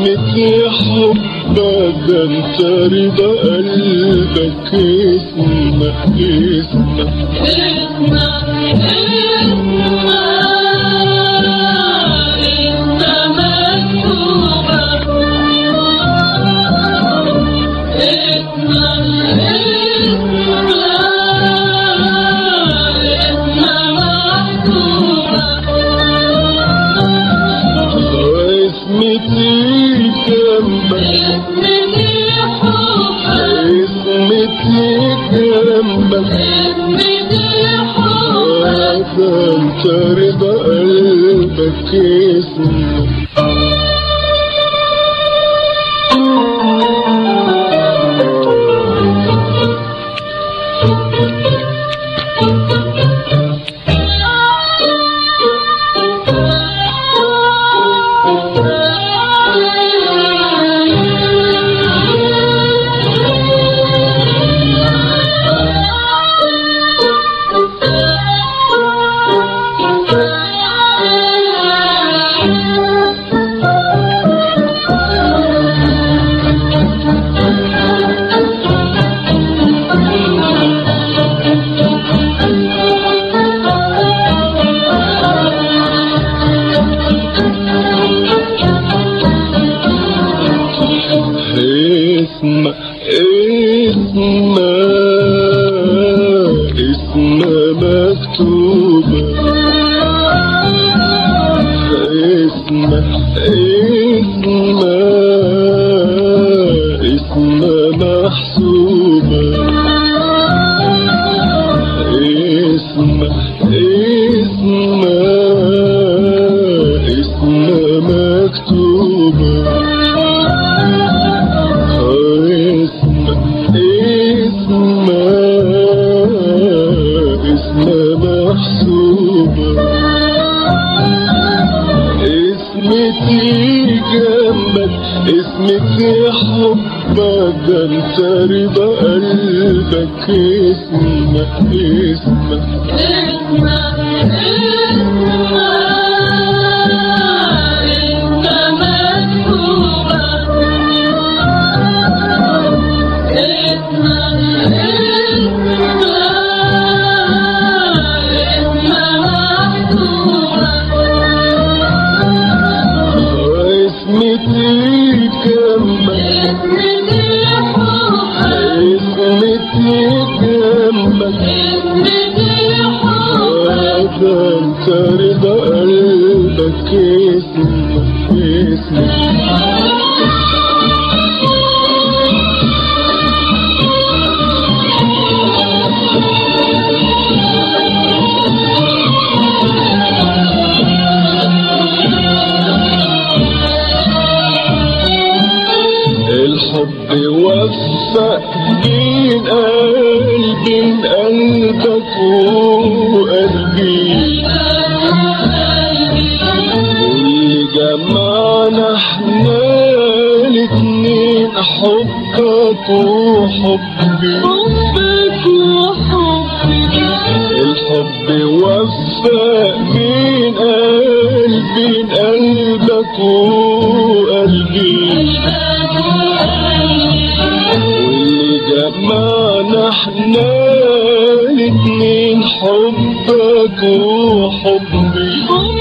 اسمتي حبك ده انت رضا قلبك اسمك اسمك اسمتي جنبك اسمتي جنبك ده انت رضا قلبك اسمك اسمع اسمع اسمع مكتوبة اسمع اسمع اسمع محسوبة اسمع اسمع اسمع مكتوبة اسمع اسمع اسمع محسوبة اسمتي جنبك اسمتي حبك ده انت رضا قلبك اسمك اسمك اسمتي جنبك اسمتي جنبك ده انت رضا قلبك اسمك اسمك الحب وفق بين قلبي بين قلبك وقلبي واللي جمعنا احنا الاتنين حبك وحبي الحب وفق بين قلبي بين قلبك وقلبي واللي جمعنا احنا الاتنين حبك وحبي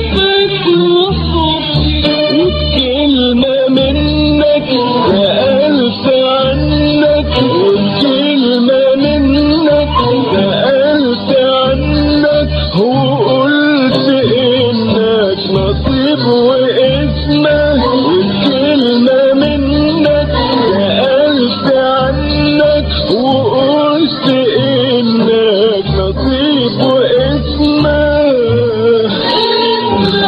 وبكلمة منك سألت عنك وبكلمة منك سألت عنك وقلت إنك نصيب واسمك وبكلمة منك سألت عنك وقلت إنك نصيب واسمك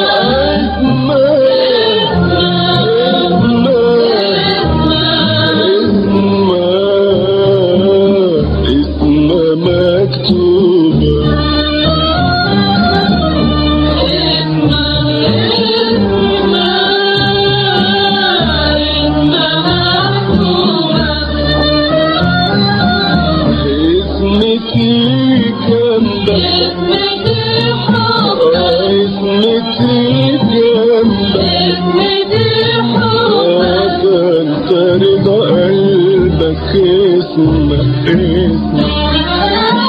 اسمك اسمك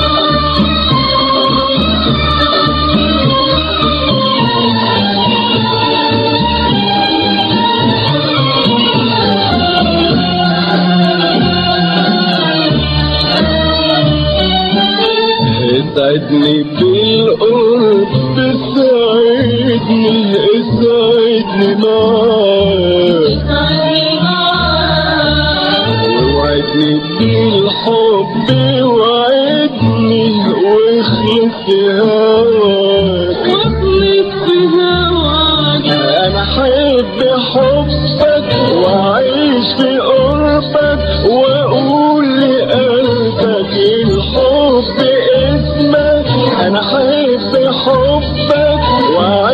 اسعدني بالقرب اسعدني اسعدني معاك وعدني بالحب وعدني واخلص هواك انا احب حبك واعيش في قربك واقول لقلبك الحب اسمك انا احب حبك واعيش